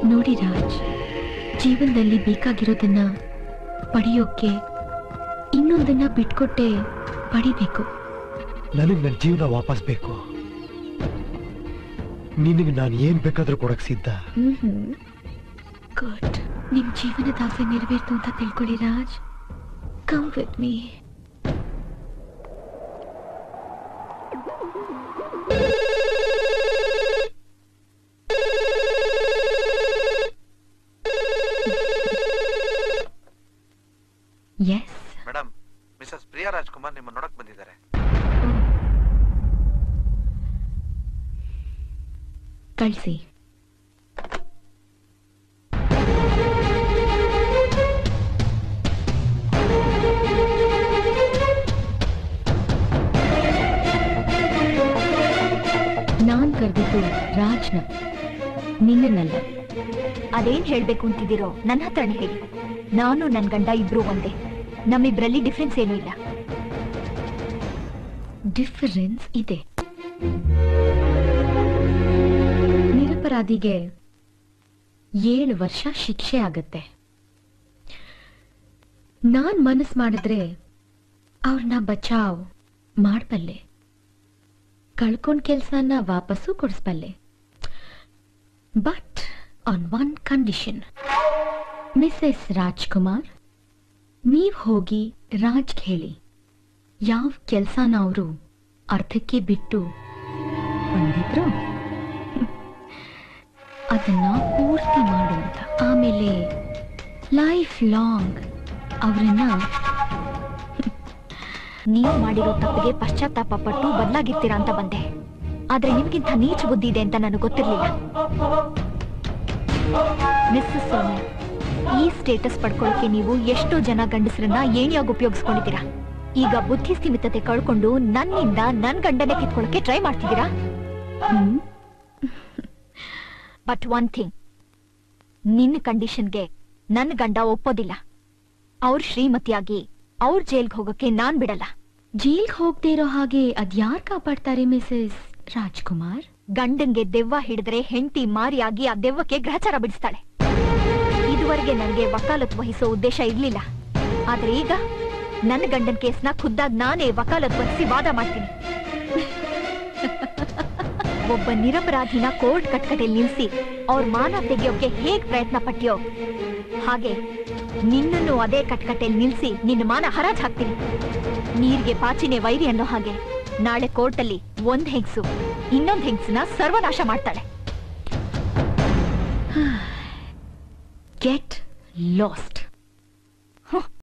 ನೋಡಿ ರಾಜ್ ಜೀವನದಲ್ಲಿ ಬೇಕಾಗಿರೋದನ್ನ ಪಡೆಯೋಕೆ ಇನ್ನೊಂದನ್ನ ಬಿಟ್ಕೊಟ್ಟೆ ಪಡಿಬೇಕು ನನಗೆ ನನ್ನ ಜೀವನ ವಾಪಸ್ ಬೇಕು ನಿನಗೆ ನಾನು ಏನ್ ಬೇಕಾದ್ರೂ ಕೊಡಕ್ ಸಿದ್ಧ ಗುಡ್ ನಿಮ್ ಜೀವನದ ಆಸೆ ನೆರವೇರ್ತು ಅಂತ ತಿಳ್ಕೊಳ್ಳಿ Raj come with me yes madam missus Priya Rajkumar ನಿಮ್ಮ ನೋಡಕ್ ಬಂದಿದ್ದಾರೆ ಕಳಿಸಿ ನಾನ್ ಕರೆದಿದ್ದು ರಾಜ್ನ ನಿನ್ನನ್ನಲ್ಲ ಅದೇನ್ ಹೇಳ್ಬೇಕು ಅಂತಿದ್ದೀರೋ ನನ್ನ ಹತ್ರನೇ ಹೇಳಿ ನಾನು ನನ್ ಗಂಡ ಇಬ್ರು ಒಂದೇ ನಮ್ಮಿಬ್ರಲ್ಲಿ ಡಿಫ್ರೆನ್ಸ್ ಏನೂ ಇಲ್ಲ ಡಿಫರೆನ್ಸ್ ಇದೆ ನಿರಪರಾಧಿಗೆ ಏಳು ವರ್ಷ ಶಿಕ್ಷೆ ಆಗತ್ತೆ ನಾನ್ ಮನಸ್ ಮಾಡಿದ್ರೆ ಅವ್ರನ್ನ ಬಚಾವ್ ಮಾಡ್ಬಲ್ಲೆ ಕಳ್ಕೊಂಡ್ ಕೆಲ್ಸನ ವಾಪಸ್ಸು ಕೊಡಿಸ್ಬಲ್ಲೆ but on one condition missus Rajkumar ನೀವ್ ಹೋಗಿ ರಾಜ್ಗೆ ಹೇಳಿ ಯಾವ ಕೆಲ್ಸನ ಅವರು ಅರ್ಧಕ್ಕೆ ಬಿಟ್ಟು ಬಂದಿದ್ರು ಅದನ್ನ ಪೂರ್ತಿ ಮಾಡು ಅಂತ ಆಮೇಲೆ ಲೈಫ್ ಲಾಂಗ್ ಅವರನ್ನ ನೀವು ಮಾಡಿರೋ ತಪ್ಪಿಗೆ ಪಶ್ಚಾತ್ತಾಪ ಪಟ್ಟು ಬದಲಾಗಿರ್ತೀರಾ ಅಂತ ಬಂದೆ ಆದ್ರೆ ನಿಮ್ಗಿಂತ ನೀಚ ಬುದ್ಧಿ ಇದೆ ಅಂತ ನನಗೆ ಗೊತ್ತಿರ್ಲಿಲ್ಲ ಮಿಸ್ಸಸ್ ಸೋನಿಯಾ ಈ ಸ್ಟೇಟಸ್ ಪಡ್ಕೊಳ್ಳೋಕೆ ನೀವು ಎಷ್ಟೋ ಜನ ಗಂಡಸರನ್ನ ಏಣಿಯಾಗಿ ಉಪಯೋಗಿಸ್ಕೊಂಡಿದ್ದೀರಾ ಈಗ ಬುದ್ಧಿ ಸ್ಥಿಮಿತತೆ ಕಳ್ಕೊಂಡು ನನ್ನಿಂದ ನನ್ ಗಂಡನೇ ಕಿತ್ಕೊಳ್ಳೋಕೆ ಟ್ರೈ ಮಾಡ್ತಿದ್ದೀರಾ ಹ್ಮ್ ಬಟ್ ಒನ್ ಥಿಂಗ್ ನಿನ್ನ ಕಂಡೀಷನ್ಗೆ ನನ್ನ ಗಂಡ ಒಪ್ಪೋದಿಲ್ಲ ಅವ್ರ ಶ್ರೀಮತಿಯಾಗಿ ಅವ್ರ ಜೈಲ್ಗೆ ಹೋಗಕ್ಕೆ ನಾನ್ ಬಿಡಲ್ಲ ಜೈಲ್ಗೆ ಹೋಗದೆ ಇರೋ ಹಾಗೆ ಅದ್ಯಾರ್ ಕಾಪಾಡ್ತಾರೆ ಮಿಸಸ್ ರಾಜ್ಕುಮಾರ್ ಗಂಡಂಗೆ ದೆವ್ವ ಹಿಡಿದ್ರೆ ಹೆಂಡತಿ ಮಾರಿಯಾಗಿ ಆ ದೆವ್ವಕ್ಕೆ ಗ್ರಹಚಾರ ಬಿಡಿಸ್ತಾಳೆ ಇದುವರೆಗೆ ನನಗೆ ವಕಾಲತ್ ವಹಿಸೋ ಉದ್ದೇಶ ಇರ್ಲಿಲ್ಲ ಆದ್ರೆ ಈಗ ನನ್ನ ಗಂಡನ್ ಕೇಸ್ನ ಖುದ್ದಾಗ್ ನಾನೇ ವಕಾಲತ್ ವಹಿಸಿ ವಾದ ಮಾಡ್ತೀನಿ ಒಬ್ಬ ನಿರಪರಾಧಿನ ಕೋರ್ಟ್ ಕಟ್ಕಟೆಲ್ ನಿಲ್ಸಿ ಅವ್ರ ಮಾನ ತೆಗೆಯೋಕೆ ಹೇಗ್ ಪ್ರಯತ್ನ ಪಟ್ಟ್ಯೋ ಹಾಗೆ ನಿನ್ನನ್ನು ಅದೇ ಕಟ್ಕಟೆಲ್ ನಿಲ್ಸಿ ನಿನ್ನ ಮಾನ ಹರಾಜ್ ಹಾಕ್ತೀನಿ ನೀರ್ಗೆ ಪಾಚಿನೇ ವೈರಿ ಅನ್ನೋ ಹಾಗೆ ನಾಳೆ ಕೋರ್ಟಲ್ಲಿ ಒಂದ್ ಹೆಂಗ್ಸು ಇನ್ನೊಂದ್ ಹೆಂಗ್ಸನ್ನ ಸರ್ವನಾಶ ಮಾಡ್ತಾಳೆ ಗೆಟ್ ಲಾಸ್ಟ್